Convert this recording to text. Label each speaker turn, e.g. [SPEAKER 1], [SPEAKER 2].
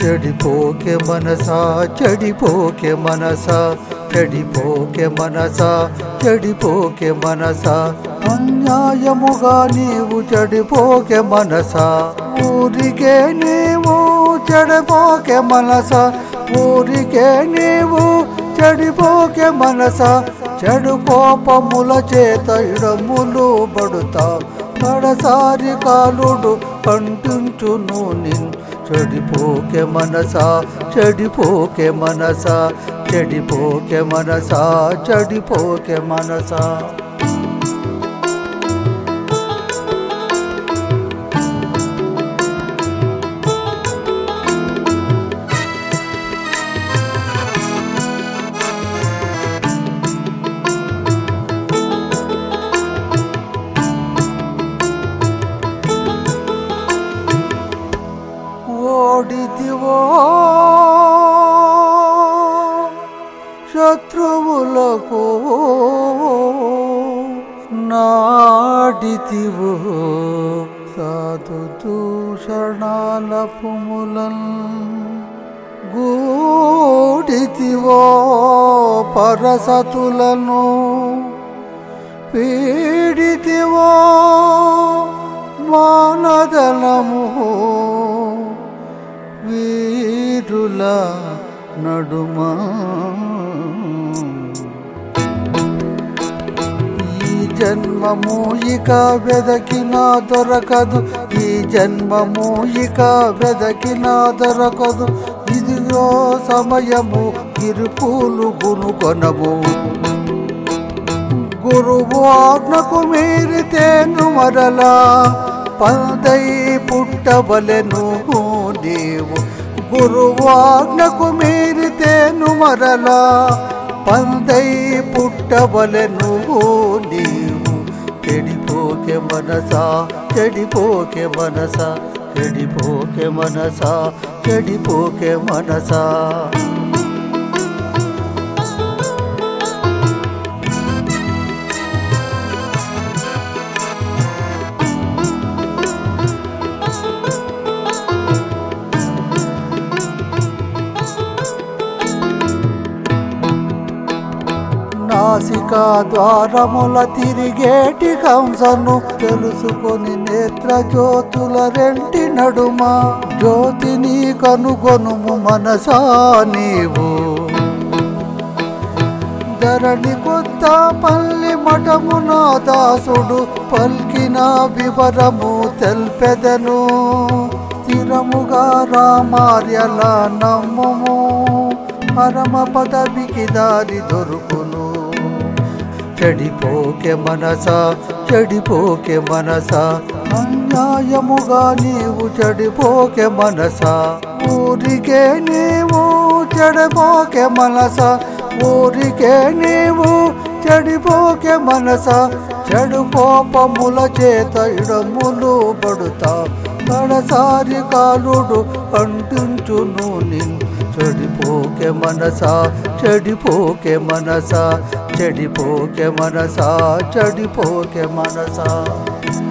[SPEAKER 1] చెడిపోకే మనసా చెడిపోకే మనసా చెడిపోకే మనసా చెడిపోకే మనసా అన్యాయముగా నీవు చెడిపోకే మనసా ఊరికే నీవు చెడిపోకే మనసా ఊరికే నీవు చెడిపోకే మనసా చెడు కోపముల చేత ఇడములు పడుతా కడసారి కాలుడు కంటించును నిన్ చెడిపోకే మనసా చెడిపోకే మనసా చెడిపోకే మనసా చెడిపోకే మనసా ఓడితివో శత్రువులకు నాడితివో సాధు దూషణాల పుములన్ గూడితివో పరసతులను పీడితివో మానదనము వీరుల నడుమ ఈ జన్మము ఇక వెదకిన దొరకదు ఈ జన్మము ఇక వెదకిన దొరకదు ఇదిగో సమయము ఇరుకులు గునుకొనము గురువు ఆజ్ఞకు మీరితేను మరలా పందై పుట్టవలెను నీవు గురువు ఆజ్ఞకు మీరితేను మరలా పందై పుట్టవలెను నీవు చెడిపోకే మనసా చెడిపోకే మనసా చెడిపోకే మనసా చెడిపోకే మనసా నాసికా ద్వారముల తిరిగేటి కంసను తెలుసుకొని నేత్ర జ్యోతుల రెంటి నడుమ జ్యోతిని కనుగొనుము మనసా నీవు ధరణి కొత్త పల్లి మఠమున దాసుడు పల్కిన వివరము తెల్పెదను స్థిరముగా రామార్యల నమ్ముము పరమ పదవికి దారి దొరుకును చెడిపోకే మనసా చెడిపోకే మనసా అన్యాయముగా నీవు చెడిపోకే మనసా ఊరికే నీవు చెడిపోకే మనసా ఊరికే నీవు చెడిపోకే మనసా చెడు కోపముల చేత ఇడములు పడుతా కడసారి కాలుడు కంటించును నిన్ చెడిపోకే మనసా చెడిపోకే మనసా చెడిపోకే మనసా చెడిపోకే మనసా